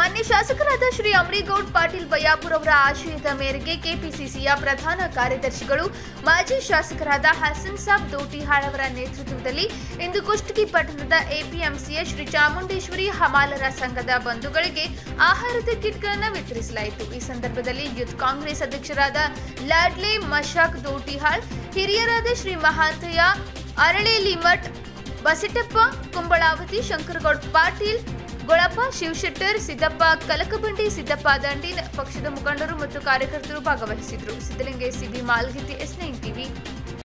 ಮಾನ್ಯ ಶಾಸಕರಾದ ಶ್ರೀ ಅಮರೇಗೌಡ್ ಪಾಟೀಲ್ ಬಯ್ಯಾಪುರ್ ಅವರ ಆಶಯದ ಮೇರೆಗೆ ಕೆಪಿಸಿಸಿಯ ಪ್ರಧಾನ ಕಾರ್ಯದರ್ಶಿಗಳು ಮಾಜಿ ಶಾಸಕರಾದ ಹಸನ್ ಸಾಬ್ ದೋಟಿಹಾಳ್ ಅವರ ನೇತೃತ್ವದಲ್ಲಿ ಇಂದು ಕುಷ್ಟಗಿ ಪಟ್ಟಣದ ಎಪಿಎಂಸಿಯ ಶ್ರೀ ಚಾಮುಂಡೇಶ್ವರಿ ಹಮಾಲರ ಸಂಘದ ಬಂಧುಗಳಿಗೆ ಆಹಾರದ ಕಿಟ್ಗಳನ್ನು ವಿತರಿಸಲಾಯಿತು ಈ ಸಂದರ್ಭದಲ್ಲಿ ಯೂತ್ ಕಾಂಗ್ರೆಸ್ ಅಧ್ಯಕ್ಷರಾದ ಲಾಡ್ಲೆ ಮಶಾಕ್ ದೋಟಿಹಾಳ್ ಹಿರಿಯರಾದ ಶ್ರೀ ಮಹಾಂತಯ್ಯ ಅರಳೆ ಲಿಮಠ್ ಬಸಟಪ್ಪ ಕುಂಬಳಾವತಿ ಶಂಕರಗೌಡ್ ಪಾಟೀಲ್ ಗೊಳಪ್ಪ ಶಿವಶೆಟ್ಟರ್ ಸಿದ್ದಪ್ಪ ಕಲಕಬಂಡಿ ಸಿದ್ದಪ್ಪ ದಂಡಿನ ಪಕ್ಷದ ಮುಖಂಡರು ಮತ್ತು ಕಾರ್ಯಕರ್ತರು ಭಾಗವಹಿಸಿದರು Siddalinga CB Malgitti S nine TV